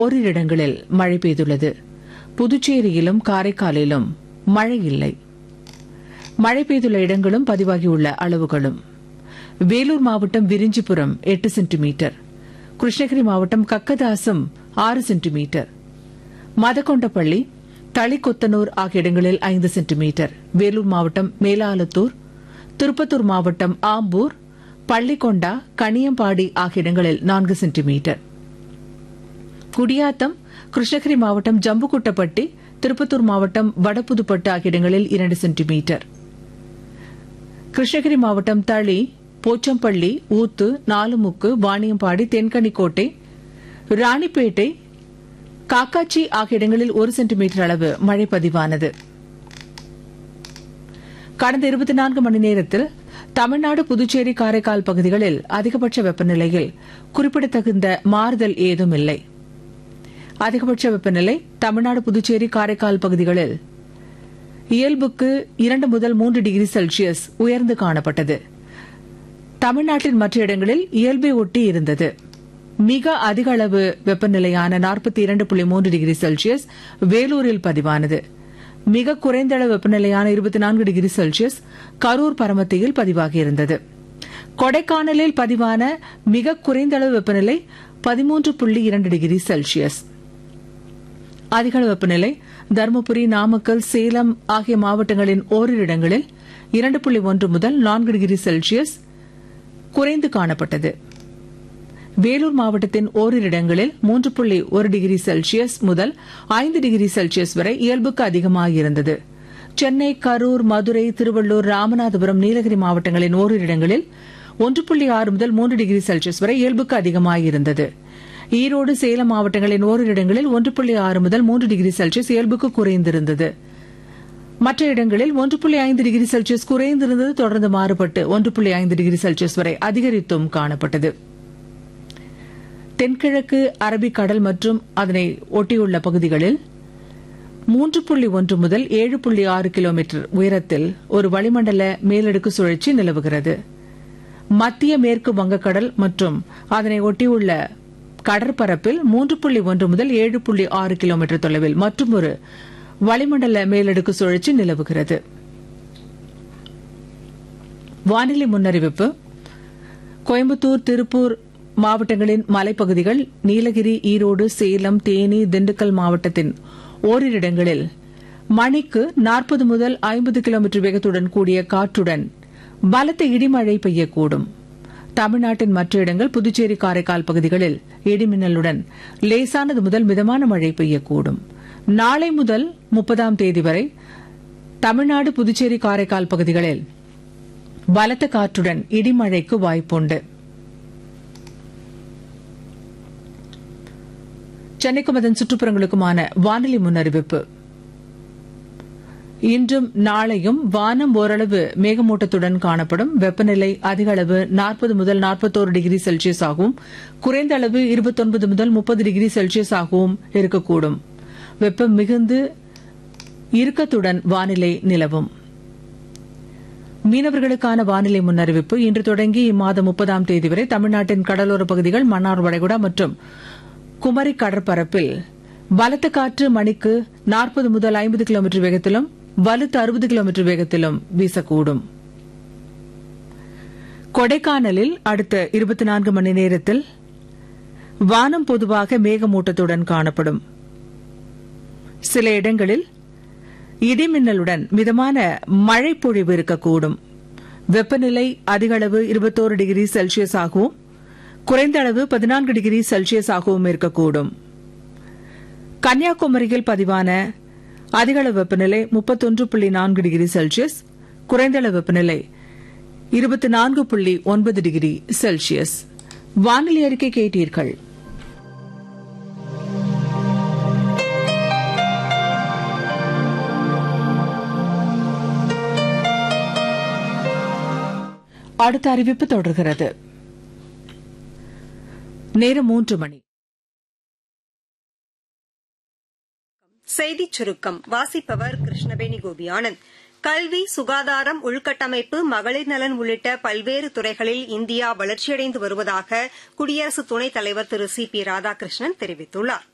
ஓரிரு இடங்களில் மழை பெய்துள்ளது புதுச்சேரியிலும் காரைக்காலிலும் மழை இல்லை மழை பெய்துள்ள இடங்களும் பதிவாகியுள்ள அளவுகளும் வேலூர் மாவட்டம் விரிஞ்சிபுரம் எட்டு சென்டிமீட்டர் கிருஷ்ணகிரி மாவட்டம் கக்கதாசம் ஆறு சென்டிமீட்டர் மதக்கொண்டப்பள்ளி தளிக்கொத்தனூர் ஆகிய இடங்களில் ஐந்து சென்டிமீட்டர் வேலூர் மாவட்டம் மேலாலத்தூர் திருப்பத்தூர் மாவட்டம் ஆம்பூர் பள்ளிக்கொண்டா கனியம்பாடி ஆகிய இடங்களில் நான்கு சென்டிமீட்டர் குடியாத்தம் கிருஷ்ணகிரி மாவட்டம் ஜம்புகுட்டப்பட்டி திருப்பத்தூர் மாவட்டம் வடபுதுப்பட்டு ஆகிய இடங்களில் இரண்டு சென்டிமீட்டர் கிருஷ்ணகிரி மாவட்டம் தளி போச்சம்பள்ளி ஊத்து நாலுமுக்கு வாணியம்பாடி தென்கனிக்கோட்டை ராணிப்பேட்டை காக்காச்சி ஆகிய இடங்களில் ஒரு சென்டிமீட்டர் அளவு மழை பதிவானது கடந்த இருபத்தி நான்கு மணி நேரத்தில் தமிழ்நாடு புதுச்சேரி காரைக்கால் பகுதிகளில் அதிகபட்ச வெப்பநிலையில் குறிப்பிடத்தகுந்த மாறுதல் ஏதும் இல்லை அதிகபட்ச வெப்பநிலை தமிழ்நாடு புதுச்சேரி காரைக்கால் பகுதிகளில் இயல்புக்கு இரண்டு முதல் மூன்று டிகிரி செல்சியஸ் உயர்ந்து காணப்பட்டது தமிழ்நாட்டின் மற்ற இடங்களில் இயல்பை ஒட்டி இருந்தது மிக அதிக அளவு வெப்பநிலையான நாற்பத்தி இரண்டு புள்ளி மூன்று டிகிரி செல்சியஸ் வேலூரில் பதிவானது மிக குறைந்த அளவு வெப்பநிலையான இருபத்தி நான்கு டிகிரி செல்சியஸ் கரூர் பரமத்தியில் பதிவாகியிருந்தது கொடைக்கானலில் பதிவான மிக குறைந்த அளவு வெப்பநிலை பதிமூன்று புள்ளி இரண்டு டிகிரி செல்சியஸ் அதிக அளவு வெப்பநிலை தருமபுரி நாமக்கல் சேலம் ஆகிய மாவட்டங்களின் ஓரிரு இடங்களில் இரண்டு புள்ளி ஒன்று முதல் நான்கு டிகிரி செல்சியஸ் குறைந்து காணப்பட்டது வேலூர் மாவட்டத்தின் ஓரிரு இடங்களில் மூன்று புள்ளி ஒரு டிகிரி செல்சியஸ் முதல் ஐந்து டிகிரி செல்சியஸ் வரை இயல்புக்கு அதிகமாக இருந்தது சென்னை கரூர் மதுரை திருவள்ளூர் ராமநாதபுரம் நீலகிரி மாவட்டங்களின் ஓரிரு இடங்களில் ஒன்று புள்ளி ஆறு முதல் மூன்று டிகிரி செல்சியஸ் வரை இயல்புக்கு அதிகமாக இருந்தது ஈரோடு சேலம் மாவட்டங்களின் ஓரிரு இடங்களில் ஒன்று புள்ளி ஆறு முதல் மூன்று டிகிரி செல்சியஸ் இயல்புக்கு குறைந்திருந்தது மற்ற இடங்களில் ஒன்று புள்ளி ஐந்து டிகிரி செல்சியஸ் குறைந்திருந்தது தொடர்ந்து மாறுபட்டு ஒன்று புள்ளி ஐந்து டிகிரி செல்சியஸ் வரை அதிகரித்தும் காணப்பட்டது தென்கிழக்கு அரபிக்கடல் மற்றும் அதனை ஒட்டியுள்ள பகுதிகளில் மூன்று புள்ளி ஒன்று முதல் ஏழு புள்ளி ஆறு கிலோமீட்டர் உயரத்தில் ஒரு வளிமண்டல மேலடுக்கு சுழற்சி நிலவுகிறது மத்திய மேற்கு வங்கக்கடல் மற்றும் அதனை ஒட்டியுள்ள கடற்பரப்பில் மூன்று புள்ளி ஒன்று முதல் ஏழு புள்ளி ஆறு கிலோமீட்டர் தொலைவில் மற்றொரு வளிமண்டல மேலடுக்கு சுழற்சி நிலவுகிறது வானிலை முன்னறிவிப்பு கோயம்புத்தூர் திருப்பூர் மாவட்டங்களின் மலைப்பகுதிகள் நீலகிரி ஈரோடு சேலம் தேனி திண்டுக்கல் மாவட்டத்தின் ஓரிரு இடங்களில் மணிக்கு நாற்பது முதல் ஐம்பது கிலோமீட்டர் வேகத்துடன் கூடிய காற்றுடன் பலத்த இடிமழை பெய்யக்கூடும் தமிழ்நாட்டின் மற்ற இடங்கள் புதுச்சேரி காரைக்கால் பகுதிகளில் இடிமின்னலுடன் லேசானது முதல் மிதமான மழை பெய்யக்கூடும் நாளை முதல் முப்பதாம் தேதி வரை தமிழ்நாடு புதுச்சேரி காரைக்கால் பகுதிகளில் பலத்த காற்றுடன் இடிமழைக்கு வாய்ப்புண்டு சென்னைக்கும் அதன் சுற்றுப்புறங்களுக்குமான வானிலை முன்னறிவிப்பு இன்றும் நாளையும் வானம் ஓரளவு மேகமூட்டத்துடன் காணப்படும் வெப்பநிலை அதிக அளவு நாற்பது முதல் நாற்பத்தோரு டிகிரி செல்சியஸ் ஆகவும் குறைந்த அளவு இருபத்தொன்பது முதல் முப்பது டிகிரி செல்சியஸ் ஆகவும் இருக்கக்கூடும் வெப்பம் மிகுந்து இறுக்கத்துடன் வானிலை நிலவும் மீனவர்களுக்கான வானிலை முன்னறிவிப்பு இன்று தொடங்கி இம்மாதம் முப்பதாம் தேதி வரை தமிழ்நாட்டின் கடலோர பகுதிகள் மன்னார் வளைகுடா மற்றும் குமரி கடற்பரப்பில் பலத்த காற்று மணிக்கு நாற்பது முதல் ஐம்பது கிலோமீட்டர் வேகத்திலும் வலுத்து அறுபது கிலோமீட்டர் வேகத்திலும் வீசக்கூடும் கொடைக்கானலில் அடுத்த இருபத்தி நான்கு மணி நேரத்தில் வானம் பொதுவாக மேகமூட்டத்துடன் காணப்படும் சில இடங்களில் இடிமின்னலுடன் மிதமான மழை பொழிவு இருக்கக்கூடும் வெப்பநிலை அதிக அளவு இருபத்தோரு டிகிரி செல்சியஸ் ஆகவும் குறைந்த அளவு பதினான்கு டிகிரி செல்சியஸ் ஆகவும் இருக்கக்கூடும் கன்னியாகுமரியில் பதிவான அதிக அளவு வெப்பநிலை முப்பத்தொன்று புள்ளி நான்கு டிகிரி செல்சியஸ் குறைந்த அளவு வெப்பநிலை இருபத்தி நான்கு புள்ளி ஒன்பது டிகிரி செல்சியஸ் வானிலை அறிக்கை கேட்டீர்கள் அடுத்த அறிவிப்பு தொடர்கிறது நேரம் மூன்று மணி செய்திச் சுருக்கம் வாசிப்பவர் கிருஷ்ணவேணி கோபியானந்த் கல்வி சுகாதாரம் உள்கட்டமைப்பு மகளிர் நலன் உள்ளிட்ட பல்வேறு துறைகளில் இந்தியா வளர்ச்சியடைந்து வருவதாக குடியரசு துணைத் தலைவர் திரு சி பி ராதாகிருஷ்ணன் தெரிவித்துள்ளார்